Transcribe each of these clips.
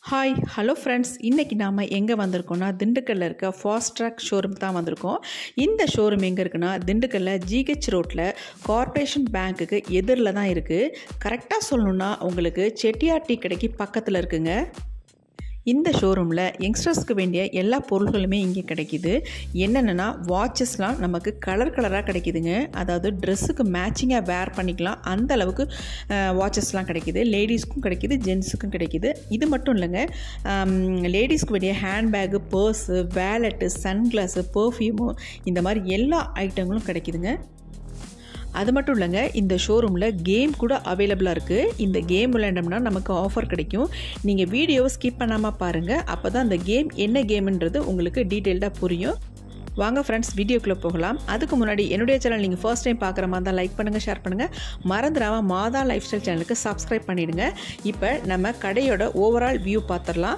Hi hello friends இன்றைக்கி நாம் எங்கே வந்திருக்கோம்னா திண்டுக்கல்லில் இருக்க ஃபாஸ்ட் ட்ராக் ஷோரூம் தான் வந்திருக்கோம் இந்த ஷோரூம் எங்கே இருக்குன்னா திண்டுக்கல்லில் ஜிஹெச் ரோட்டில் கார்ப்பரேஷன் பேங்க்குக்கு எதிரில் தான் இருக்குது கரெக்டாக சொல்லணுன்னா உங்களுக்கு செட்டியார் டீ கடைக்கு பக்கத்தில் இருக்குங்க இந்த ஷோரூமில் யங்ஸ்டர்ஸ்க்கு வேண்டிய எல்லா பொருள்களுமே இங்கே கிடைக்கிது என்னென்னா வாட்சஸ்லாம் நமக்கு கலர் கலராக கிடைக்குதுங்க அதாவது ட்ரெஸ்ஸுக்கு மேட்சிங்காக வேர் பண்ணிக்கலாம் அந்த அளவுக்கு வாட்சஸ்லாம் கிடைக்கிது லேடிஸ்க்கும் கிடைக்கிது ஜென்ஸுக்கும் கிடைக்கிது இது மட்டும் இல்லைங்க லேடிஸ்க்கு வேண்டிய handbag purse wallet sunglass perfume இந்த மாதிரி எல்லா ஐட்டங்களும் கிடைக்குதுங்க அது மட்டும் இல்லைங்க இந்த ஷோரூமில் கேம் கூட அவைலபிளாக இருக்குது இந்த கேம் விளையாண்டோம்னா நமக்கு ஆஃபர் கிடைக்கும் நீங்கள் வீடியோவை ஸ்கிப் பண்ணாமல் பாருங்கள் அப்போ தான் அந்த கேம் என்ன கேம்ன்றது உங்களுக்கு டீட்டெயில்டாக புரியும் வாங்க ஃப்ரெண்ட்ஸ் வீடியோக்குள்ளே போகலாம் அதுக்கு முன்னாடி என்னுடைய சேனல் நீங்கள் ஃபர்ஸ்ட் டைம் பார்க்குற மாதிரி தான் லைக் பண்ணுங்கள் ஷேர் பண்ணுங்கள் மறந்துடாமல் மாதா லைஃப் ஸ்டைல் சேனலுக்கு சப்ஸ்கிரைப் பண்ணிவிடுங்க இப்போ நம்ம கடையோட ஓவரால் வியூ பார்த்துடலாம்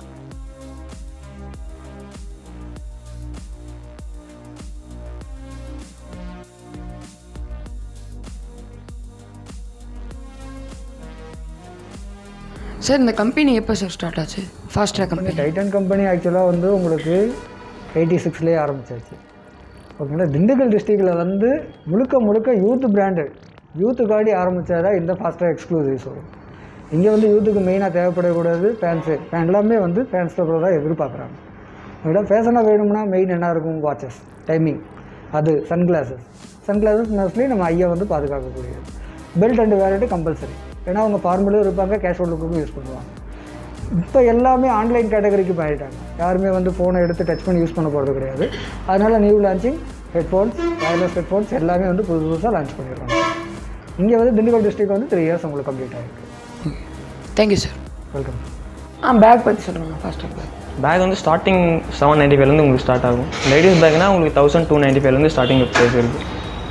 சார் இந்த கம்பெனி எப்போ சார் ஸ்டார்ட் ஆச்சு Fastrack company Titan company ஆக்சுவலாக வந்து உங்களுக்கு எயிட்டி சிக்ஸ்லேயே ஆரம்பிச்சாச்சு ஓகேங்களா திண்டுக்கல் டிஸ்ட்ரிக்டில் வந்து முழுக்க முழுக்க யூத் பிராண்டட் யூத்துக்காடி ஆரம்பித்ததா இந்த ஃபாஸ்ட்டாக எக்ஸ்க்ளூசிவ் ஷோரூம் இங்கே வந்து யூத்துக்கு மெயினாக தேவைப்படக்கூடாது ஃபேன்ஸு எல்லாமே வந்து ஃபேன்ஸ் தான் எதிர்பார்க்குறாங்க உங்கள்கிட்ட ஃபேஷனாக வேணும்னா மெயின் என்ன இருக்கும் வாட்சஸ் டைமிங் அது சன்கிளாஸஸ் சன்கிளாஸஸ் மோஸ்ட்லி நம்ம ஐயா வந்து பாதுகாக்கக்கூடியது பெல்ட் அண்ட் வேலட்டு கம்பல்சரி ஏன்னா அவங்க ஃபார்மலும் இருப்பாங்க கேஷ் லுக்கும் யூஸ் பண்ணுவாங்க இப்போ எல்லாமே ஆன்லைன் கேட்டகரிக்கு மாறிட்டாங்க யாருமே வந்து ஃபோனை எடுத்து டச் பண்ணி யூஸ் பண்ண போகிறது கிடையாது அதனால் new launching headphones wireless headphones எல்லாமே வந்து புதுசு புதுசாக லான்ச் பண்ணிடுறாங்க இங்கே வந்து திண்டுக்கல் டிஸ்ட்ரிக்ட் வந்து த்ரீ இயர்ஸ் உங்களுக்கு கம்ப்ளீட் ஆகிருக்கு thank you sir welcome ah bag பற்றி சொல்லுங்கள் ஃபாஸ்ட் ட்ராக் பேக் பேக் வந்து ஸ்டார்டிங் செவன் நைன்ட்டி ஃபைவ்லேருந்து உங்களுக்கு ஸ்டார்ட் ஆகும் லேடிஸ் பேக்னா உங்களுக்கு தௌசண்ட் டூ நைன்ட்டி ஃபைவ்லேருந்து ஸ்டார்டிங் ப்ரைஸ் இருக்குது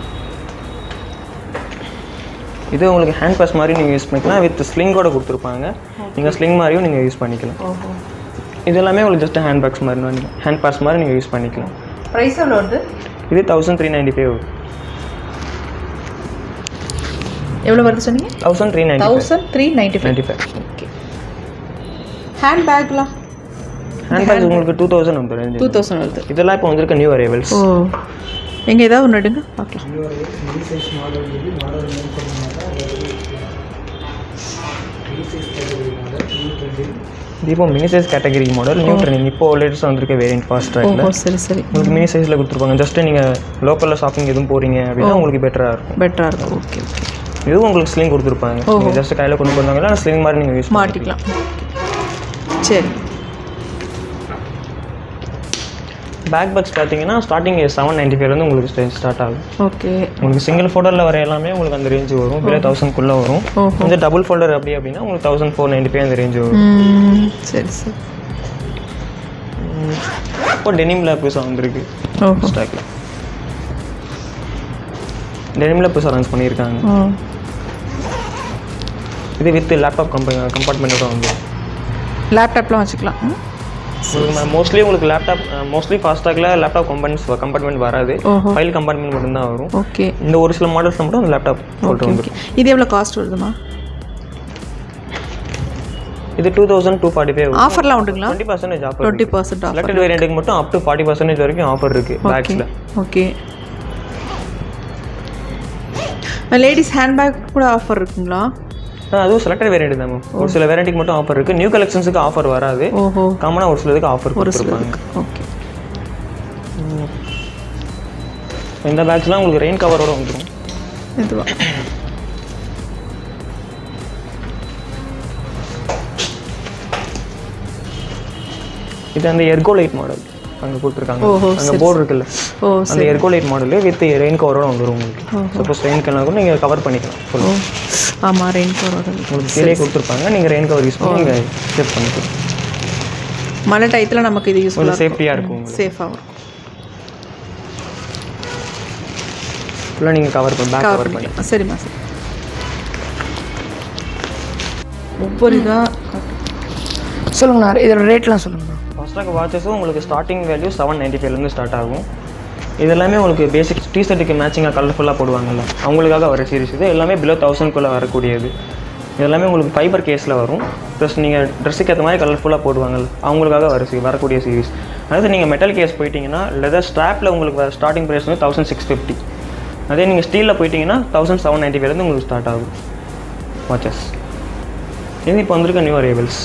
இது உங்களுக்கு ஹேண்ட் பர்ஸ் மாதிரி நீங்கள் யூஸ் பண்ணிக்கலாம் வித் ஸ்லிங்கோட கொடுத்துருப்பாங்க நீங்கள் ஸ்லிங் மாதிரியும் நீங்கள் யூஸ் பண்ணிக்கலாம் இது எல்லாமே உங்களுக்கு ஜஸ்ட் ஹேண்ட் பேக்ஸ் மாதிரி ஹேண்ட் பர்ஸ் மாதிரி நீங்கள் யூஸ் பண்ணிக்கலாம் ப்ரைஸ் எவ்வளோ வருது இது தௌசண்ட் த்ரீ நைன்ட்டி ஃபைவ் எவ்வளோ வருது சொன்னீங்க thousand three ninety thousand three ninety five ninety five okay hand பேக்லாம் ஹேண்ட் பேக்ஸ் உங்களுக்கு டூ தௌசண்ட் வந்துடும் டூ தௌசண்ட் வருது இதெல்லாம் இப்போ வந்திருக்க நியூ அரைவல்ஸ் ஓ எங்கே ஏதாவது ஒன்று எடுங்க பார்க்கலாம் இது இப்போ mini size category model new trending இப்போ லேட்டஸ்ட் வந்திருக்க வேரியன்ட் ஃபாஸ்ட் ட்ராக்ல ஓ சரி சரி உங்களுக்கு மினி சைஸில் கொடுத்துருப்பாங்க ஜஸ்ட் நீங்கள் லோக்கலில் ஷாப்பிங் எதுவும் போகிறீங்க அப்படின்னா உங்களுக்கு பெட்டராக இருக்கும் பெட்டராக இருக்கும் ஓகே ஓகே இதுவும் உங்களுக்கு ஸ்லிங் கொடுத்துருப்பாங்க நீங்கள் ஜஸ்ட் கையில் கொண்டு போனாங்களா ஸ்லிங் மாதிரி நீங்கள் யூஸ் மாட்டிக்கலாம் சரி பேக் பேக்ஸ் பார்த்தீங்கன்னா ஸ்டார்டிங் செவன் நைன்ட்டி ஃபைவ்லேருந்து உங்களுக்கு ஸ்டார்ட் ஆகும் ஓகே உங்களுக்கு சிங்கிள் ஃபோல்டரில் வர எல்லாமே உங்களுக்கு அந்த ரேஞ்சு வரும் பிலோ தௌசண்ட்குள்ளே வரும் ஓஹோ. கொஞ்சம் டபுள் ஃபோல்டர் அப்படி அப்படின்னா உங்களுக்கு தௌசண்ட் ஃபோர் நைன்ட்டி ஃபைவ் அந்த ரேஞ்சு வரும் ம், சரி சரி இப்போ டெனிமில் புதுசாக வந்திருக்கு ஓஹோ ஸ்டாக்கில் டெனிமில் புதுசாக லான்ச் பண்ணியிருக்காங்க ஓ இது வித் லேப்டாப் கம்பெனி கம்பார்ட்மெண்ட்டோட வந்து லேப்டாப்லாம் வச்சுக்கலாம் ம்? உங்களுக்கு மோஸ்ட்லி உங்களுக்கு லேப்டாப் மோஸ்ட்லி ஃபாஸ்டாகில் லேப்டாப் கம்பெனிஸ் கம்பார்ட்மெண்ட் வராது ஓஹோ ஃபைல் கம்பார்ட்மெண்ட் மட்டும்தான் வரும் ஓகே இந்த ஒரு சில மாடல்ஸ் மட்டும் அந்த லேப்டாப் போட்டு ஓகே வந்துடும் ஓகே இது எவ்வளோ காஸ்ட் வருதுமா இது two thousand two forty five ஆஃபர்லாம் உண்டுங்களா twenty percentage offer twenty percent offer selected வேரியண்ட்டுக்கு மட்டும் அப் டு ஃபார்ட்டி பர்சன்டேஜ் வரைக்கும் ஆஃபர் இருக்குது ஓகே பேக்ஸில் ஓகே லேடிஸ் ஹேண்ட்பேக் கூட ஆஃபர் இருக்குங்களா அதுவும் செலக்டட் வேரியண்ட் தான் மேம் ஒரு சில வேரியண்ட்டுக்கு மட்டும் ஆஃபர் இருக்குது நியூ கலெக்ஷன்ஸுக்கு ஆஃபர் வராது ஓஹோ காமனாக ஒரு சிலதுக்கு ஆஃபர் ஒரு கொடுத்துருப்பாங்க சிலருக்கு ஓகே இந்த பேக்ஸ்லாம் உங்களுக்கு ரெயின் கவரோட வந்துடும் இதுவா இது அந்த எர்கோலைட் மாடல் அங்கே கொடுத்துருக்காங்க ஓஹோ, அங்கே போர்டு இருக்குல்ல ஓ அந்த எர்கோலைட் மாடல் வித் ரெயின் கவரோட வந்துடும் உங்களுக்கு சப்போஸ் ரெயின் கவர் கூட நீங்கள் கவர் பண்ணிக்கலாம் full. ஓ ஆமாம் ரெயின் கவர் உங்களுக்கு கீழே கொடுத்துருப்பாங்க நீங்கள் ரெயின் கவர் யூஸ் பண்ணி நீங்கள் சேவ் பண்ணிக்கலாம் மழை டயத்தில் நமக்கு இது யூஸ்ஃபுல்லாக கொஞ்சம் சேஃப்டியாக இருக்கும் உங்களுக்கு சேஃபாக இருக்கும் ஃபுல்லாக நீங்கள் கவர் பண்ணி பேக் கவர் கவர் பண்ணி பண்ணிக்கலாம் சரிம்மா சரி ஒவ்வொரு இதாக சொல்லுங்கண்ணா இதோட ரேட்லாம் சொல்லுங்கண்ணா ஃபஸ்ட்டாக வாட்சஸும் உங்களுக்கு ஸ்டார்டிங் வேல்யூ செவன் நைன்ட்டி ஃபைவ்லேருந்து ஸ்டார்ட் ஆகும் இது எல்லாமே உங்களுக்கு பேசிக் டிஷர்ட்டுக்கு மேட்சிங்காக கலர்ஃபுல்லாக போடுவாங்கல்ல அவங்களுக்காக வர சீரிஸ் இது எல்லாமே பிலோ தௌசண்ட்குள்ளே வரக்கூடியது இதெல்லாமே உங்களுக்கு ஃபைபர் கேஸில் வரும் ப்ளஸ் நீங்கள் ட்ரெஸ்ஸுக்கு ஏற்ற மாதிரி கலர்ஃபுல்லாக போடுவாங்கல்ல அவங்களுக்காக வர சி- வரக்கூடிய சீரிஸ் அதாவது நீங்கள் மெட்டல் கேஸ் போயிட்டீங்கன்னா லெதர் ஸ்ட்ராப்பில் உங்களுக்கு வர ஸ்டார்டிங் ப்ரைஸ் வந்து தௌசண்ட் சிக்ஸ் ஃபிஃப்டி அதே நீங்கள் ஸ்டீலில் போயிட்டீங்கன்னா தௌசண்ட் செவன் நைன்ட்டி ஃபைவ்லேருந்து உங்களுக்கு ஸ்டார்ட் ஆகும் வாட்சஸ் இது இப்போ வந்திருக்க நியூ அரைவல்ஸ்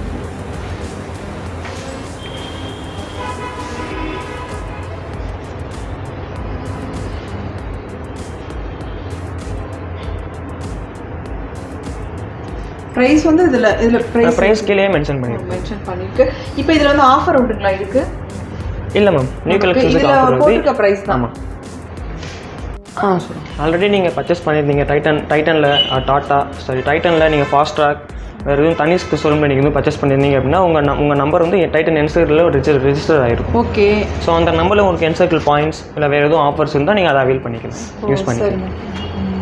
ப்ரைஸ் வந்து இதில் இதில் ப்ரைஸ் ப்ரைஸ் கீழே மென்ஷன் பண்ணியிருக்கேன் மென்ஷன் பண்ணிருக்கு இப்போ இதில் வந்து ஆஃபர் உண்டுங்களா இதுக்கு இல்லை மேம் நியூ கலெக்ஷன்ஸுக்கு இதில் ஆஃபர் போட்டிருக்க வந்து ப்ரைஸ் தான் ஆமாம் ஆ சொல்லுங்கள் ஆல்ரெடி நீங்கள் பர்ச்சேஸ் பண்ணியிருந்தீங்க டைட்டன் டைட்டனில் டாட்டா சாரி டைட்டனில் நீங்கள் ஃபாஸ்ட் ட்ராக் வேறு எதுவும் தனி ஷோரூமில் நீங்கள் வந்து பர்ச்சேஸ் பண்ணியிருந்தீங்க அப்படின்னா உங்கள் ந உங்கள் நம்பர் வந்து டைட்டன் என்சர்க்கில் ரெஜிஸ்டர் ரெஜிஸ்டர் ஆயிருக்கும் ஓகே ஸோ அந்த நம்பரில் உங்களுக்கு என்சர்க்கிள் பாயிண்ட்ஸ் இல்லை வேறு எதுவும் ஆஃபர்ஸ் இருந்தால் நீங்கள் அதை அவைல் பண்ணிக்கலாம் யூஸ் பண்ணிக்கலாம் சரிங்க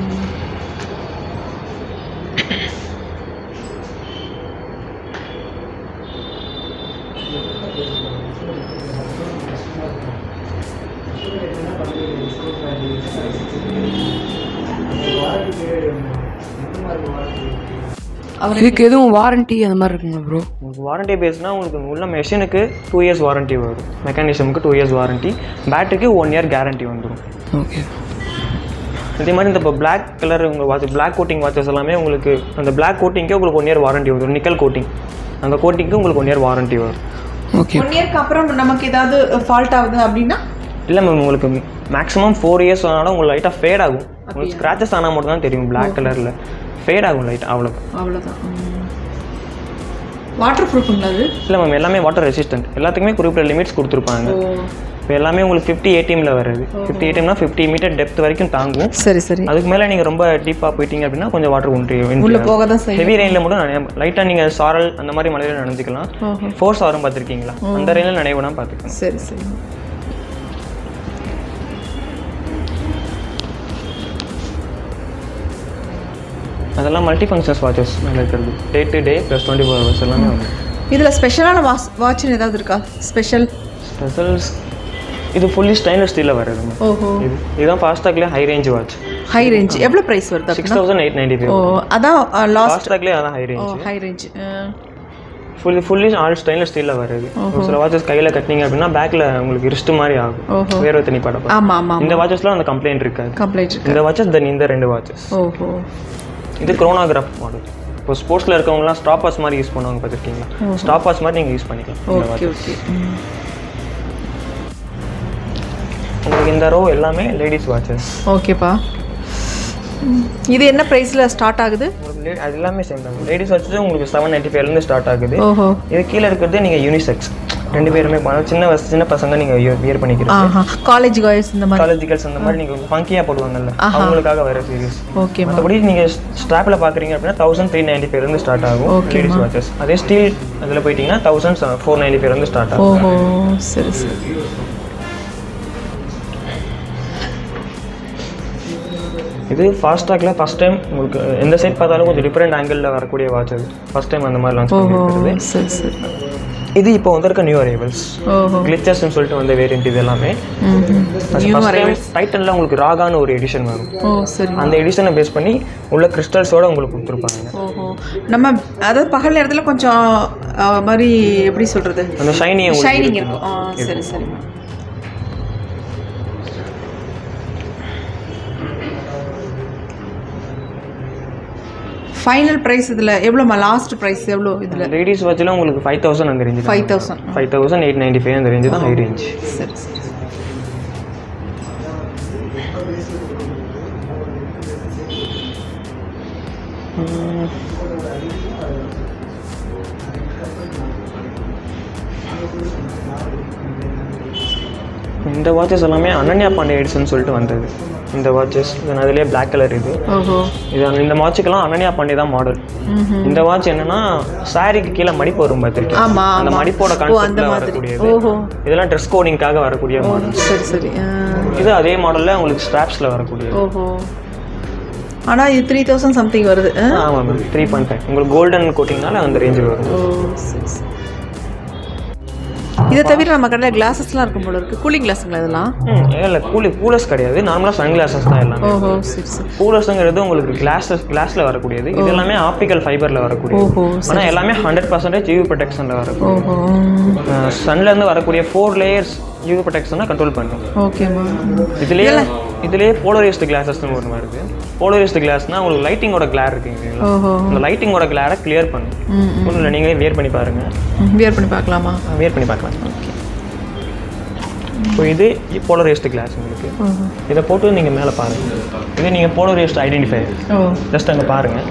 இதுக்கு எதுவும் வாரண்டி அந்த மாதிரி இருக்குங்களா ப்ரோ உங்களுக்கு வாரண்டி பேஸ்னால் உங்களுக்கு உள்ள மெஷினுக்கு டூ இயர்ஸ் வாரண்டி வரும் மெக்கானிசமுக்கு டூ இயர்ஸ் வாரண்டி பேட்டரிக்கு ஒன் இயர் கேரண்டி வந்துடும் ஓகே இதே மாதிரி இந்த இப்போ பிளாக் கலர் உங்கள் வாட்ச் பிளாக் கோட்டிங் வாட்சஸ் எல்லாமே உங்களுக்கு அந்த பிளாக் கோட்டிங்கே உங்களுக்கு ஒன் இயர் வாரண்டி வரும் நிக்கல் கோட்டிங் அந்த கோட்டிங்க்கு உங்களுக்கு ஒன் இயர் வாரண்டி வரும் ஓகே ஒன் இயர்க்கு அப்புறம் நமக்கு ஏதாவது ஃபால்ட் ஆகுது அப்படின்னா இல்லை மேம் உங்களுக்கு மேக்ஸிமம் ஃபோர் இயர்ஸ் ஆனாலும் உங்களுக்கு லைட்டாக ஃபேட் ஆகும் உங்களுக்கு ஸ்க்ராச்சஸ் ஆனால் மட்டும் தான் தெரியும் பிளாக் கலரில் ஃபேட் ஆகும் லைட் அவ்வளோ அவ்வளோதான் வாட்டர் ப்ரூஃபுங்களா அது இல்லை மேம் எல்லாமே வாட்டர் ரெசிஸ்டன்ட் எல்லாத்துக்குமே குறிப்பிட்ட லிமிட்ஸ் கொடுத்துருப்பாங்க இப்போ எல்லாமே உங்களுக்கு ஃபிஃப்டி ஏடிஎம்ல வருது ஃபிஃப்டி ஏடிஎம்னா ஃபிஃப்டி மீட்டர் டெப்த் வரைக்கும் தாங்கும் சரி சரி அதுக்கு மேலே நீங்கள் ரொம்ப டீப்பாக போயிட்டீங்க அப்படின்னா கொஞ்சம் வாட்டர் உண்டு உள்ள போக தான் செய்யும் ஹெவி ரெயினில் மட்டும் நனைய லைட்டாக நீங்கள் சாரல் அந்த மாதிரி மலையில் நனைஞ்சிக்கலாம் ஓஹோ ஃபோர்ஸ் ஆரும் பார்த்துருக்கீங்களா அந்த ரெயினில் நனையவிடாம பார்த்துக்கணும் சரி சரி அதெல்லாம் மல்டி ஃபங்க்ஷன்ஸ் வாட்சஸ் மேலே இருக்கிறது day to day plus twenty four hours எல்லாமே வந்து இதில் ஸ்பெஷலான வாட்ச் வாட்ச்னு ஏதாவது இருக்கா ஸ்பெஷல் ஸ்பெஷல்ஸ் இது ஃபுல்லி ஸ்டைன்லெஸ் ஸ்டீலில் வருது ஓஹோ இது இதுதான் ஃபாஸ்டாக்லேயே high range watch high range எவ்வளோ ப்ரைஸ் வருது சிக்ஸ் தௌசண்ட் எயிட் நைன்டி ஓ ஃபைவ் அதான் லாஸ்ட் ஃபாஸ்டாக்லேயே அதான் ஹை ஓ range high range fully fully all stainless ஸ்டீலில் வருது ஒரு சில வாட்சஸ் கையில் கட்டினீங்க அப்படின்னா பேக்கில் உங்களுக்கு ரிஸ்ட் மாதிரி ஆகும் ஓஹோ வேர்வை தண்ணி படம் ஆமாம் ஆமாம் இந்த வாட்சஸ்லாம் அந்த கம்ப்ளைண்ட் இருக்காது கம்ப்ளைண்ட் இருக்கு இந்த வாட்சஸ் தென் இந்த ரெண்டு வாட்சஸ் ஓஹோ இது குரோனாகிராஃப் மாடல் இப்போ ஸ்போர்ட்ஸில் இருக்கவங்கலாம் ஸ்டாப் வாட்ச் மாதிரி யூஸ் பண்ணுவாங்க பார்த்துருக்கீங்களா ஸ்டாப் வாட்ச் மாதிரி நீங்கள் யூஸ் பண்ணிக்கலாம் இந்த watch. ஓகே ஓகே உங்களுக்கு இந்த ரோ எல்லாமே லேடிஸ் வாட்சஸ் ஓகேப்பா இது என்ன ப்ரைஸில் ஸ்டார்ட் ஆகுது உங்களுக்கு அது எல்லாமே சேம் தான் லேடிஸ் வாட்சஸ் உங்களுக்கு செவன் நைன்ட்டி ஃபைவ்லேருந்து ஸ்டார்ட் ஆகுது ஓஹோ இது கீழே இருக்கிறது நீங்கள் யூனிசெக்ஸ் ரெண்டு பேருமே பண்ணலாம். சின்ன வயசு சின்ன பசங்க நீங்கள் வியர் பண்ணிக்கிறீங்க ஆஹா காலேஜ் காய்ஸ் இந்த மாதிரி காலேஜ் கேர்ள்ஸ் அந்த மாதிரி நீங்கள் ஃபங்கியாக போடுவாங்கல்ல அவங்களுக்காக வர சீரிஸ் ஓகே மற்றபடி நீங்கள் ஸ்ட்ராப்பில் பார்க்குறீங்க அப்படின்னா தௌசண்ட் த்ரீ நைன்ட்டி ஃபைவ்லேருந்து ஸ்டார்ட் ஆகும் லேடிஸ் வாட்சஸ் அதே ஸ்டீல் அதில் போயிட்டீங்கன்னா தௌசண்ட் ஃபோர் நைன்ட்டி ஃபைவ்லேருந்து ஸ்டார்ட் ஆகும் ஓஹோ சரி சரி இது ஃபாஸ்டாக்ல ஃபஸ்ட் டைம் உங்களுக்கு எந்த சைட் பார்த்தாலும் கொஞ்சம் டிஃப்ரெண்ட் ஆங்கிளில் வரக்கூடிய வாட்ச் அது ஃபஸ்ட் டைம் அந்த மாதிரி லான்ச் பண்ணியிருக்கிறது சரி சரி இது இப்போ வந்திருக்க நியூ அரைவல்ஸ் ஓஹோ கிளிச்சர்ஸ்னு சொல்லிட்டு வந்த வேரியன்ட் இது எல்லாமே ஃபஸ்ட் டைம் டைட்டனில் உங்களுக்கு ராகான்னு ஒரு எடிஷன் வரும் ஓ சரி அந்த எடிஷனை பேஸ் பண்ணி உள்ள கிறிஸ்டல்ஸோட உங்களுக்கு கொடுத்துருப்பாங்க ஓஹோ நம்ம அதாவது பகல் நேரத்தில் கொஞ்சம் ஆ, மாதிரி எப்படி சொல்கிறது அந்த ஷைனி ஷைனிங் இருக்கும் ஆ சரி சரிம்மா ஃபைனல் ப்ரைஸ் இதில் எவ்வளோம்மா லாஸ்ட் ப்ரைஸ் எவ்வளோ இதில் லேடிஸ் வாட்சில் உங்களுக்கு ஃபைவ் தௌசண்ட் அந்த range five thousand five thousand eight ninety five அந்த ரேஞ்சு தான் ஹை ரேஞ்ச் சரி சரி இந்த வாட்சஸ் எல்லாமே அனன்யா பாண்டே எடிஷன் சொல்லிட்டு வந்தது இந்த வாட்சஸ் அதுலேயே பிளாக் கலர் இது ஓஹோ இது அந்த- இந்த வாட்சுக்கெல்லாம் அனன்யா பாண்டே தான் மாடல் ம்ஹும். இந்த வாட்ச் என்னன்னா சாரிக்கு கீழே மடிப்பு வரும் பார்த்துருக்கேன் ஆமா, அந்த ஆமா. மடிப்போட ஓ, அந்த கான்செப்ட்ல மாதிரி. வரக்கூடியது ஓஹோ. இதெல்லாம் ட்ரெஸ் கோடிங்காக வரக்கூடிய மாடல் சரி சரி ஆ. இது அதே மாடல்ல உங்களுக்கு ஸ்ட்ராப்ஸ்ல வரக்கூடியது ஓஹோ ஆனால் இது த்ரீ தௌசண்ட் சம்திங் வருது ஆ? ஆமாம் மேம் த்ரீ பாயிண்ட் ஃபைவ் உங்களுக்கு கோல்டன் கோட்டிங்னால அந்த ரேஞ்சு வரும் ஓ சரி சரி இதை தவிர நம்ம கடையில் கிளாஸஸ்லாம் இருக்கும் போல இருக்குது கூலிங் கிளாஸுங்களா இதெல்லாம் ம் இல்லை கூலி கூலர்ஸ் கிடையாது நார்மலாக சன் கிளாஸஸ் தான் எல்லாமே ஓஹோ சரி சரி கூலர்ஸுங்கிறது உங்களுக்கு கிளாஸஸ் கிளாஸில் வரக்கூடியது இது எல்லாமே ஆப்டிக்கல் ஃபைபரில் வரக்கூடியது ஓஹோ ஆனால் எல்லாமே ஹண்ட்ரட் பர்சன்டேஜ் யூவி ப்ரொடெக்ஷனில் வரக்கூடிய ஓஹோ சன்லேருந்து வரக்கூடிய ஃபோர் லேயர்ஸ் யூவி ப்ரொடெக்ஷனை கண்ட்ரோல் பண்ணும் ஓகேம்மா இதுலேயே இதுலேயே போலரைஸ்டு கிளாஸஸ்னு ஒன்று வருது போலரைஸ்டு கிளாஸ்னால் உங்களுக்கு லைட்டிங்கோட கிளார் இருக்குங்களா ஓஹோ அந்த லைட்டிங்கோட கிளாரை கிளியர் பண்ணும் ம் ஒன்றும் இல்லை நீங்களே வியர் பண்ணி பாருங்கள் வியர் பண்ணி பார்க்கலாமா வியர் பண்ணி பார்க்கலாம் ஓகே இப்போ இது போலரைஸ்டு கிளாஸ் உங்களுக்கு ஓஹோ இதை போட்டு நீங்கள் மேலே பாருங்கள் இது நீங்கள் போலரைஸ்டு ஐடென்டிஃபை ஓ ஜஸ்ட் அங்கே பாருங்கள்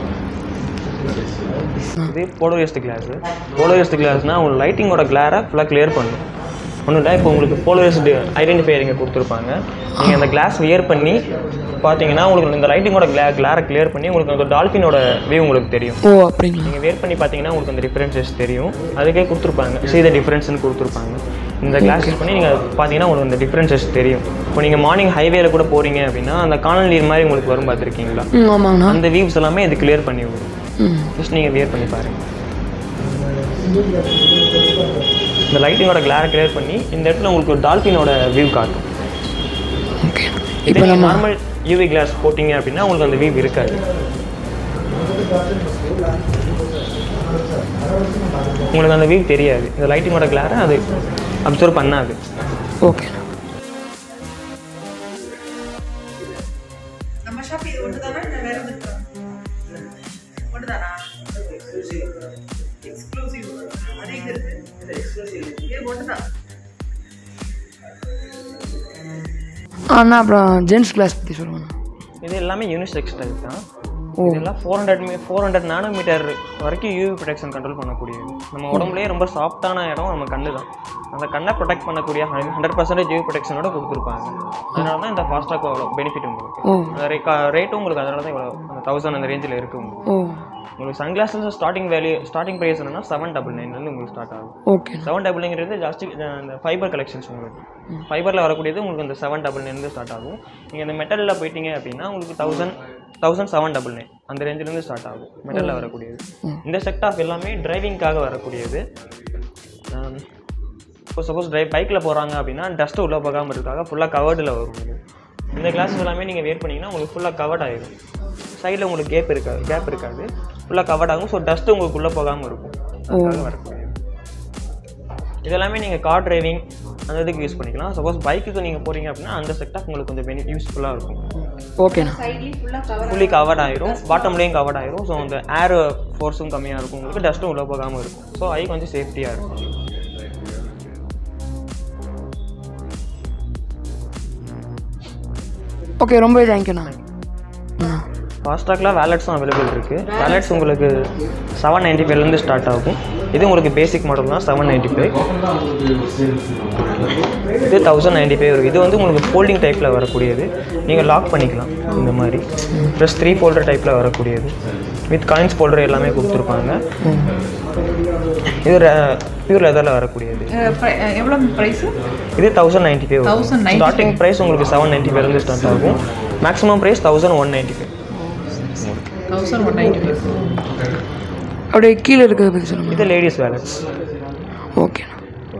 இது போலரைஸ்டு கிளாஸு போலரைஸ்டு கிளாஸ்னால் உங்களுக்கு லைட்டிங்கோட கிளாரை ஃபுல்லாக கிளியர் பண்ணும் ஒன்றும் இல்லை இப்போ உங்களுக்கு போலரைஸ்டு ஐடென்டிஃபையர் இங்கே கொடுத்துருப்பாங்க நீங்கள் அந்த கிளாஸ் வியர் பண்ணி பார்த்தீங்கன்னா உங்களுக்கு இந்த லைட்டிங்கோட கிளா கிளாரை கிளியர் பண்ணி உங்களுக்கு அந்த டால்ஃபினோட வியூ உங்களுக்கு தெரியும் ஓ அப்படிங்களா நீங்கள் வேர் பண்ணி பார்த்தீங்கன்னா உங்களுக்கு அந்த டிஃப்ரென்சஸ் தெரியும் அதுக்கே கொடுத்துருப்பாங்க see the டிஃப்ரென்ஸ்னு கொடுத்துருப்பாங்க இந்த கிளாஸ் யூஸ் பண்ணி நீங்கள் பார்த்தீங்கன்னா உங்களுக்கு அந்த டிஃப்ரென்சஸ் தெரியும் இப்போ நீங்கள் மார்னிங் ஹைவேல கூட போகிறீங்க அப்படின்னா அந்த காணல் நீர் மாதிரி உங்களுக்கு வரும் பார்த்துருக்கீங்களா ம் ஆமாங்கண்ணா அந்த வியூஸ் எல்லாமே இது கிளியர் பண்ணி விடும் ம் ஜஸ்ட் நீங்கள் வியர் பண்ணி பாருங்கள் இந்த லைட்டிங்கோட கிளாரை கிளியர் பண்ணி இந்த இடத்துல உங்களுக்கு ஒரு டால்ஃபினோட வியூ காட்டும் ஓகே இதே இப்போ நம்ம நார்மல் யூவி கிளாஸ் போட்டிங்க அப்படின்னா உங்களுக்கு அந்த வியூ இருக்காது உங்களுக்கு அந்த வியூ தெரியாது இந்த லைட்டிங்கோட கிளாரை அது அப்சர்வ் பண்ணாது ஓகே நம்ம ஷாப் இது ஒன்று தானே இல்லை வேறு ஒன்று தானா எக்ஸ்க்ளூசிவ் அது எங்கே இருக்கு இது ஒன்று தான் அண்ணா அப்புறம் ஜென்ஸ் கிளாஸ் பற்றி சொல்லுங்கண்ணா இது எல்லாமே யூனிசெக்ஸ் டைப் தான் ஓ இதெல்லாம் ஃபோர் ஹண்ட்ரட் மீ ஃபோர் ஹண்ட்ரட் நானோமீட்டர் வரைக்கும் யூவி ப்ரொடெக்ஷன் கண்ட்ரோல் பண்ணக்கூடியது நம்ம உடம்புலேயே ரொம்ப சாஃப்டான இடம் நம்ம கண்ணு தான் அந்த கண்ணை ப்ரொடெக்ட் பண்ணக்கூடிய ஹண்ட்ரட் பர்சன்டேஜ் யூவி ப்ரொடெக்ஷனோட கொடுத்துருப்பாங்க அதனால தான் இந்த ஃபாஸ்டாக் அவ்வளோ பெனிஃபிட் உங்களுக்கு ஓ அந்த ரேட்டும் உங்களுக்கு அதனால தான் இவ்வளோ அந்த தௌசண்ட் அந்த ரேஞ்சில் இருக்குது உங்களுக்கு ஓ உங்களுக்கு sunglasses starting value starting price என்னன்னா செவன் டபுள் நைன்லேருந்து உங்களுக்கு ஸ்டார்ட் ஆகும் ஓகே செவன் டபுள்ங்கிறது ஜாஸ்தி அந்த ஃபைபர் கலெக்ஷன்ஸ் உங்களுக்கு ஃபைபரில் வரக்கூடியது உங்களுக்கு அந்த செவன் டபுள் நைன்லேருந்து ஸ்டார்ட் ஆகும் நீங்கள் இந்த மெட்டலில் போயிட்டீங்க அப்படின்னா உங்களுக்கு thousand thousand seven double nine அந்த ரேஞ்சிலேருந்து ஸ்டார்ட் ஆகும் மெட்டலில் வரக்கூடியது இந்த செக்ட் ஆஃப் எல்லாமே டிரைவிங்காக வரக்கூடியது இப்போ சப்போஸ் டிரைவ் பைக்கில் போகிறாங்க அப்படின்னா டஸ்ட்டு உள்ளே போகாமல் இருக்காக ஃபுல்லாக கவர்டில் வரும் உங்களுக்கு. இந்த கிளாஸ் எல்லாமே நீங்கள் வேர் பண்ணிங்கன்னா உங்களுக்கு ஃபுல்லாக கவர்ட் ஆகிடும் சைடில் உங்களுக்கு கேப் இருக்காது கேப் இருக்காது ஃபுல்லாக கவர்ட் ஆகும் ஸோ டஸ்ட்டு உங்களுக்கு உள்ளே போகாமல் இருக்கும் அதுக்காக வரக்கூடியது இதெல்லாமே நீங்கள் கார் டிரைவிங் அந்த இதுக்கு யூஸ் பண்ணிக்கலாம் சப்போஸ் பைக்குக்கு நீங்கள் போகிறீங்க அப்படின்னா அந்த செக்டாக உங்களுக்கு கொஞ்சம் பெனி யூஸ்ஃபுல்லாக இருக்கும் ஓகேண்ணா ஃபுல்லி கவர்ட் ஆயிரும் பாட்டம்லேயும் கவர்ட் ஆயிரும் ஸோ அந்த ஏர் ஃபோர்ஸும் கம்மியாக இருக்கும் உங்களுக்கு டஸ்ட்டும் உள்ளே போகாமல் இருக்கும் ஸோ ஐ கொஞ்சம் சேஃப்டியாக இருக்கும் ஓகே ரொம்ப தேங்க்யூண்ணா ம் ஃபாஸ்டாக்ல வேலட்ஸும் அவைலபிள் இருக்குது வேலட்ஸ் உங்களுக்கு செவன் நைன்ட்டி ஃபைவ்லேருந்து ஸ்டார்ட் ஆகும் இது உங்களுக்கு பேசிக் மாடல் தான் செவன் நைன்ட்டி ஃபைவ் இது தௌசண்ட் நைன்ட்டி ஃபைவ் இருக்குது இது வந்து உங்களுக்கு ஃபோல்டிங் டைப்பில் வரக்கூடியது நீங்கள் லாக் பண்ணிக்கலாம் இந்த மாதிரி ப்ளஸ் த்ரீ ஃபோல்டர் டைப்பில் வரக்கூடியது வித் காயின்ஸ் ஃபோல்டர் எல்லாமே கொடுத்துருப்பாங்க இது பியூர் லெதரில் வரக்கூடியது எவ்வளோ ப்ரைஸு இது thousand ninety five 1095. Starting price உங்களுக்கு செவன் நைன்ட்டி ஃபைவ்லேருந்து ஸ்டார்ட் ஆகும் maximum price thousand one ninety five thousand one ninety five அப்படியே கீழே இருக்கிறத பற்றி சொல்லுங்க இது லேடிஸ் வேலட்ஸ் ஓகேண்ணா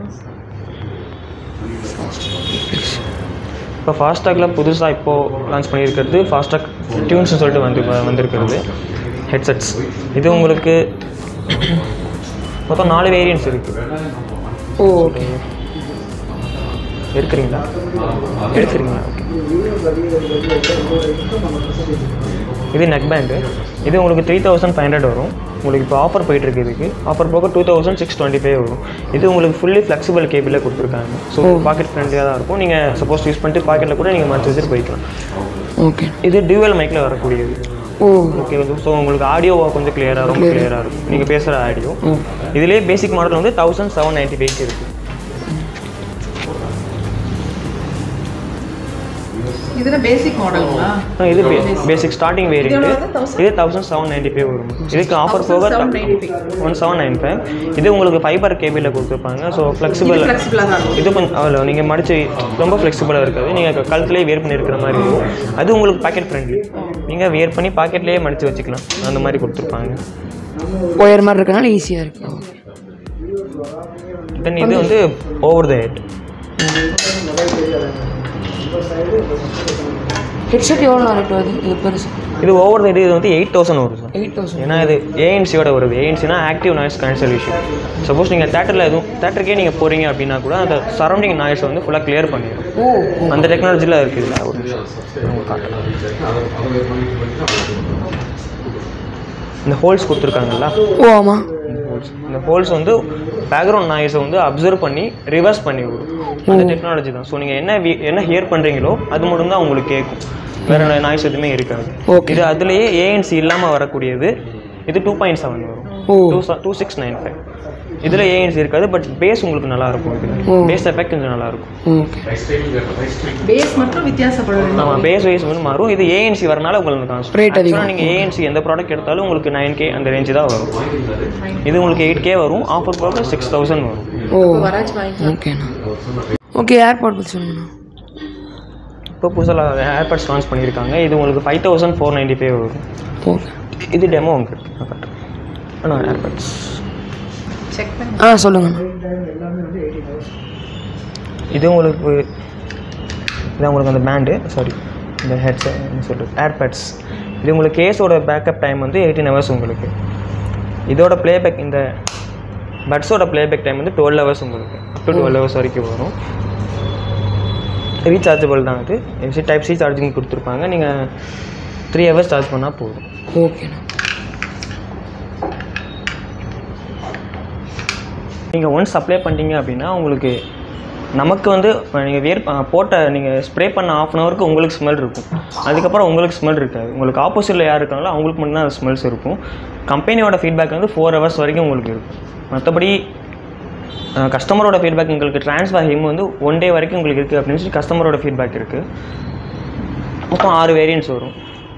இப்போ ஃபாஸ்டாகில் புதுசாக இப்போது லான்ச் பண்ணியிருக்கிறது ஃபாஸ்டாக் டியூன்ஸ்னு சொல்லிட்டு வந்து வந்திருக்கிறது ஹெட்செட்ஸ் இது உங்களுக்கு மொத்தம் நாலு வேரியன்ட்ஸ் இருக்குது ஓ ஓகே இருக்கிறீங்களா எடுக்கிறீங்களா இது நெக் பேண்டு இது உங்களுக்கு த்ரீ தௌசண்ட் ஃபைவ் ஹண்ட்ரட் வரும் உங்களுக்கு இப்போ ஆஃபர் போயிட்டுருக்கு இதுக்கு ஆஃபர் போக two thousand six twenty five வரும் இது உங்களுக்கு ஃபுல்லி ஃப்ளெக்சிபிள் கேபிளில் கொடுத்துருக்காங்க ஸோ பாக்கெட் ஃப்ரெண்ட்லியாக தான் இருக்கும் நீங்கள் சப்போஸ் யூஸ் பண்ணிட்டு பாக்கெட்டில் கூட நீங்கள் மறைச்சி வச்சுட்டு போய்க்கலாம் ஓகே இது டியூவல் மைக்கில் வரக்கூடியது ஓ ஓகே ஸோ உங்களுக்கு ஆடியோ கொஞ்சம் கிளியராக ரொம்ப கிளியராக இருக்கும் நீங்கள் பேசுகிற ஆடியோ இதுலேயே பேசிக் மாடல் வந்து தௌசண்ட் செவன் நைன்ட்டி ஃபைவ் இருக்குது இதுல பேசிக் மாடலுங்களா ஆ, இது பேசிக் ஸ்டார்டிங் வேரியண்ட் எவ்வளவு வருது? 1000? இது தௌசண்ட் செவன் நைன்ட்டி ஃபைவ் வரும் இதுக்கு ஆஃபர் போக 1795. ஒன் செவன் நைன் ஃபைவ் இது உங்களுக்கு ஃபைபர் கேபிளில் கொடுத்துருப்பாங்க ஸோ ஃப்ளெக்சிபிள் ஃப்ளெக்சிபிளாக தான் இருக்கும் இது கொஞ்சம் அவ்வளோ நீங்கள் மடிச்சு ரொம்ப ஃப்ளெக்சிபிளாக இருக்காது நீங்கள் கழுத்துலேயே வேர் பண்ணி இருக்கிற மாதிரி இருக்கும் அது உங்களுக்கு பாக்கெட் ஃப்ரெண்ட்லி நீங்கள் வேர் பண்ணி பாக்கெட்லேயே மடிச்சு வச்சுக்கலாம் அந்த மாதிரி கொடுத்துருப்பாங்க ஒயர் மாதிரி இருக்கனால ஈஸியாக இருக்கு தென் இது வந்து ஓவர் த ஹெட் ஹெட்செட் எவ்வளோ ரேட் வருது இது பெருசு இது ஓவர் த ஹெட் இது வந்து எயிட் தௌசண்ட் வரும் சார் எயிட் தௌசண்ட் ஏன்னா இது ஏஎன்சியோட வருது ஏஎன்சினா ஆக்டிவ் நாய்ஸ் கேன்சலேஷன் சப்போஸ் நீங்கள் தேட்டரில் எதுவும் தேட்டருக்கே நீங்கள் போகிறீங்க அப்படின்னா கூட அந்த சரௌண்டிங் நாய்ஸை வந்து ஃபுல்லாக கிளியர் பண்ணிடும் ஓ அந்த டெக்னாலஜியில் இருக்குதுல்ல ஒரு நிமிஷம் உங்களுக்கு காட்டுறேன். இந்த ஹோல்ஸ் கொடுத்துருக்காங்கல்ல ஓ ஆமாம் இந்த ஹோல்ஸ் இந்த ஹோல்ஸ் வந்து பேக்ரவுண்ட் நாய்ஸை வந்து அப்சர்வ் பண்ணி ரிவர்ஸ் பண்ணி விடும் அந்த டெக்னாலஜி தான் ஸோ நீங்கள் என்ன வி- என்ன ஹியர் பண்ணுறீங்களோ அது மட்டும் தான் உங்களுக்கு கேட்கும் வேறு நாய்ஸ் எதுவுமே இருக்காது Okay. இது அதுலேயே ஏஎன்சி இல்லாமல் வரக்கூடியது இது டூ பாயிண்ட் செவன் வரும் o two two six nine five இதில் ஏஎன்சி இருக்காது பட் பேஸ் உங்களுக்கு நல்லா இருக்கும் இதில் பேஸ் எஃபெக்ட் கொஞ்சம் நல்லா இருக்கும் ஓகே பேஸ் மட்டும் வித்தியாசப்படும் ஆமாம் பேஸ் வைஸ் வந்து மாறும் இது ஏஎன்சி வரனால உங்களுக்கு கான்ஸ்ட் Rate அதிகம். நீங்கள் ஏஎன்சி எந்த ப்ராடக்ட் எடுத்தாலும் உங்களுக்கு நைன் கே அந்த ரேஞ்சு தான் வரும் இது உங்களுக்கு எயிட் கே வரும் ஆஃபர் ப்ராடக்ட் சிக்ஸ் தௌசண்ட் வரும் ஓ வராஜ் வாங்கி ஓகேண்ணா ஓகே ஏர்பாட் பற்றி சொல்லுங்கண்ணா இப்போ புதுசாக ஏர்பட்ஸ் லான்ச் பண்ணியிருக்காங்க இது உங்களுக்கு five thousand four ninety five வரும் ஓகே இது டெமோ உங்களுக்கு ஆனால் ஏர்பட்ஸ் செக் பண்ணி ஆ சொல்லுங்கண்ணா இது உங்களுக்கு இது உங்களுக்கு அந்த பேண்டு சாரி இந்த ஹெட்ஸ் சொல்கிறது ஏர்பட்ஸ் இது உங்களுக்கு கேஸோட பேக்கப் டைம் வந்து எயிட்டீன் ஹவர்ஸ் உங்களுக்கு இதோட ப்ளேபேக் இந்த பட்ஸோட ப்ளேபேக் டைம் வந்து டுவெல் ஹவர்ஸ் உங்களுக்கு அப் டு டுவெல் ஹவர்ஸ் வரைக்கும் வரும் ரீசார்ஜபிள் தான் அது எம்சி டைப் சி சார்ஜிங் கொடுத்துருப்பாங்க நீங்கள் த்ரீ ஹவர்ஸ் சார்ஜ் பண்ணால் போதும் ஓகேண்ணா நீங்கள் ஒன்ஸ் அப்ளை பண்ணிட்டீங்க அப்படின்னா உங்களுக்கு நமக்கு வந்து நீங்கள் வேர் போட்ட நீங்கள் ஸ்ப்ரே பண்ண ஆஃப் அன் ஹவருக்கு உங்களுக்கு ஸ்மெல் இருக்கும் அதுக்கப்புறம் உங்களுக்கு ஸ்மெல் இருக்காது உங்களுக்கு ஆப்போசிட்டில் யார் இருக்காங்களோ அவங்களுக்கு மட்டும்தான் அந்த ஸ்மெல்ஸ் இருக்கும் கம்பெனியோட ஃபீட்பேக் வந்து ஃபோர் ஹவர்ஸ் வரைக்கும் உங்களுக்கு இருக்கும் மற்றபடி கஸ்டமரோட ஃபீட்பேக் உங்களுக்கு ட்ரான்ஸ்ஃபர் ஹிம் வந்து ஒன் டே வரைக்கும் உங்களுக்கு இருக்குது அப்படின்னு சொல்லி கஸ்டமரோட ஃபீட்பேக் இருக்குது மொத்தம் ஆறு வேரியன்ட்ஸ் வரும்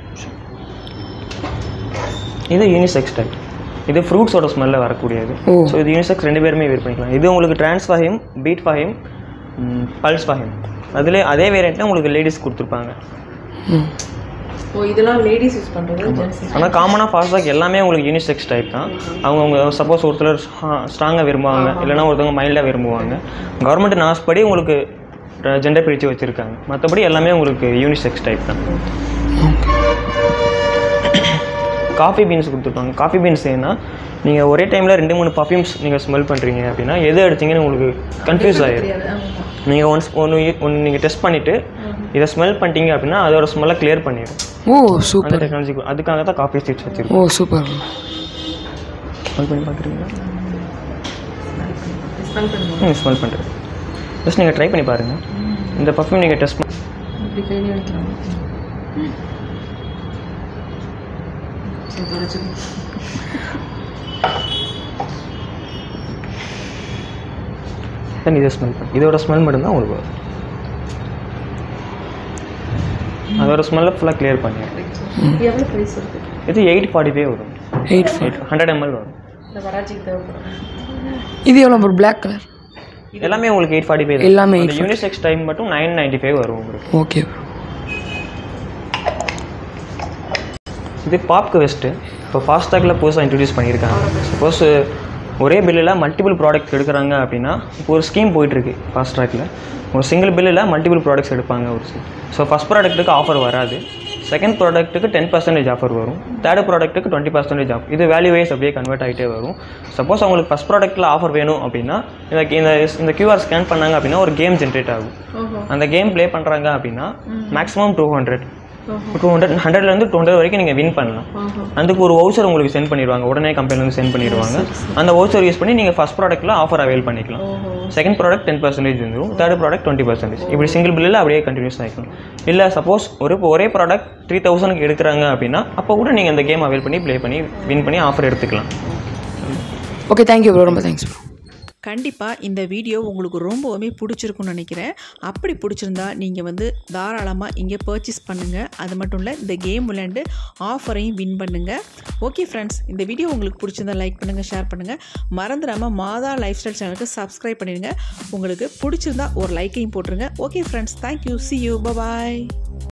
இது யூனிசெக்ஸ் டைப் இது ஃப்ரூட்ஸோட ஸ்மெல்ல வரக்கூடியது ஓ. ஸோ இது யூனிசெக்ஸ் ரெண்டு பேருமே வேர் பண்ணிக்கலாம் இது உங்களுக்கு ட்ரான்ஸ் ஃபாஹிம் பீட் ஃபாஹிம் பல்ஸ் ஃபாஹிம் அதில் அதே வேரியண்ட்டில் உங்களுக்கு லேடிஸ் கொடுத்துருப்பாங்க ம் ஓ இதெல்லாம் லேடிஸ் யூஸ் பண்ணுறது ஜென்ஸ் ஆனால் காமனாக ஃபாஸ்டாக் எல்லாமே உங்களுக்கு யூனிசெக்ஸ் டைப் தான் அவங்க அவங்க சப்போஸ் ஒருத்தர் ஸ்ட்ராங்காக விரும்புவாங்க இல்லைன்னா ஒருத்தவங்க மைல்டாக விரும்புவாங்க கவர்மெண்ட் நாஸ் படி உங்களுக்கு ஜெண்டர் பிரித்து வச்சுருக்காங்க மற்றபடி எல்லாமே உங்களுக்கு யூனிசெக்ஸ் டைப் தான் காஃபி பீன்ஸ் கொடுத்துருப்பாங்க காஃபி பீன்ஸ் ஏன்னா நீங்கள் ஒரே டைமில் ரெண்டு மூணு பர்ஃப்யூம்ஸ் நீங்கள் ஸ்மெல் பண்ணுறீங்க அப்படின்னா எது எடுத்தீங்கன்னு உங்களுக்கு கன்ஃபியூஸ் ஆகிடும் நீங்கள் ஒன்ஸ் ஒன்று ஒன்று நீங்கள் டெஸ்ட் பண்ணிவிட்டு இதை ஸ்மெல் பண்ணிட்டீங்க அப்படின்னா அதோட ஸ்மெல்லை கிளியர் பண்ணிடும் ஓ அந்த சூப்பர் டெக்னாலஜி அதுக்காக தான் காஃபி ஸ்டிச் வச்சுருக்கோம் ஓ சூப்பர் ஸ்மெல் பண்ணி பார்க்குறீங்களா ஸ்மெல் பண்ணுவோம் ம் ஸ்மெல் பண்ணுறேன் ஜஸ்ட் நீங்கள் ட்ரை பண்ணி பாருங்கள் இந்த பர்ஃப்யூம் நீங்கள் டெஸ்ட் பண்ணி இப்படி கையிலே வைக்கலாம் சரி தொடச்சுக்கோ தென் இதை ஸ்மெல் பண்ணி இதோட ஸ்மெல் மட்டும்தான் உங்களுக்கு வரும் அதோட ஸ்மெல்லை ஃபுல்லாக கிளியர் பண்ணிடும் எவ்வளோ ப்ரைஸ் இருக்குது இது எயிட் ஃபார்ட்டி ஃபைவ் வரும் எயிட் ஃபைவ் ஹண்ட்ரட் எம்எல் வரும் இந்த வராஜிக்கு தேவைப்படும் இது எவ்வளோ ப்ரோ பிளாக் கலர் எல்லாமே உங்களுக்கு எயிட் ஃபார்ட்டி ஃபைவ் எல்லாமே அந்த யூனிசெக்ஸ் டைம் மட்டும் நைன் நைன்ட்டி ஃபைவ் வரும் உங்களுக்கு ஓகே ப்ரோ இது பாப்க்கு வெஸ்ட்டு இப்போ ஃபாஸ்டாகில் புதுசாக இன்ட்ரடியூஸ் பண்ணியிருக்காங்க சப்போஸ் ஒரே பில்லில் மல்டிபிள் ப்ராடக்ட் எடுக்கிறாங்க அப்படின்னா இப்போ ஒரு ஸ்கீம் போயிட்டுருக்கு ஃபாஸ்ட்ராகில் ஒரு சிங்கிள் பில்லில் மல்டிபிள் ப்ராடக்ட்ஸ் எடுப்பாங்க ஒரு ஸோ ஃபஸ்ட் ப்ராடக்ட்டுக்கு ஆஃபர் வராது செகண்ட் ப்ராடக்ட்டுக்கு டென் பர்சன்டேஜ் ஆஃபர் வரும் தேர்ட் ப்ராடக்ட்டுக்கு டுவெண்ட்டி பர்சன்டேஜ் ஆஃப் இது வேல்யூ வைஸ் அப்படியே கன்வெர்ட் ஆகிட்டே வரும் சப்போஸ் அவங்களுக்கு ஃபஸ்ட் ப்ராடக்ட்டில் ஆஃபர் வேணும் அப்படின்னா இந்த இந்த இந்த கியூஆர் ஸ்கேன் பண்ணாங்க அப்படின்னா ஒரு கேம் ஜென்ரேட் ஆகும் ஓஹோ அந்த கேம் ப்ளே பண்ணுறாங்க அப்படின்னா மேக்ஸிமம் டூ ஹண்ட்ரட் ஓஹோ டூ ஹண்ட்ரட் ஹண்ட்ரட்லேருந்து டூ ஹண்ட்ரட் வரைக்கும் நீங்கள் வின் பண்ணலாம் ஓஹோ அதுக்கு ஒரு வவுச்சர் உங்களுக்கு சென்ட் பண்ணிடுவாங்க உடனே கம்பெனிலேருந்து சென்ட் பண்ணிடுவாங்க அந்த வவுச்சர் யூஸ் பண்ணி நீங்கள் ஃபஸ்ட் ப்ராடக்ட்டில் ஆஃபர் அவைல் பண்ணிக்கலாம் ஓஹோ செகண்ட் ப்ராடக்ட் டென் பர்சன்டேஜ் வந்துடும் தேர்ட் ப்ராடக்ட் டுவெண்ட்டி பர்சன்டேஜ் இப்படி சிங்கிள் பில்லில் அப்படியே கண்டினியூஸ் ஆகிக்கும் இல்லை சப்போஸ் ஒரு இப்போ ஒரே ப்ராடக்ட் த்ரீ தௌசண்ட்க்கு எடுக்கிறாங்க அப்படின்னா அப்போ கூட நீங்கள் இந்த கேம் அவைல் பண்ணி ப்ளே பண்ணி வின் பண்ணி ஆஃபர் எடுத்துக்கலாம் ஓகே தேங்க்யூ ப்ரோ ரொம்ப தேங்க்ஸ் ப்ரோ கண்டிப்பாக இந்த வீடியோ உங்களுக்கு ரொம்பவுமே பிடிச்சிருக்கும்னு நினைக்கிறேன் அப்படி பிடிச்சிருந்தா நீங்கள் வந்து தாராளமாக இங்கே பர்ச்சேஸ் பண்ணுங்கள் அது மட்டும் இல்லை இந்த கேம் விளையாண்டு ஆஃபரையும் வின் பண்ணுங்கள் ஓகே ஃப்ரெண்ட்ஸ் இந்த வீடியோ உங்களுக்கு பிடிச்சிருந்தா லைக் பண்ணுங்கள் ஷேர் பண்ணுங்கள் மறந்துடாமல் மாதா லைஃப் ஸ்டைல் சேனலுக்கு சப்ஸ்கிரைப் பண்ணிடுங்க உங்களுக்கு பிடிச்சிருந்தா ஒரு லைக்கையும் போட்டுருங்க okay friends thank you see you bye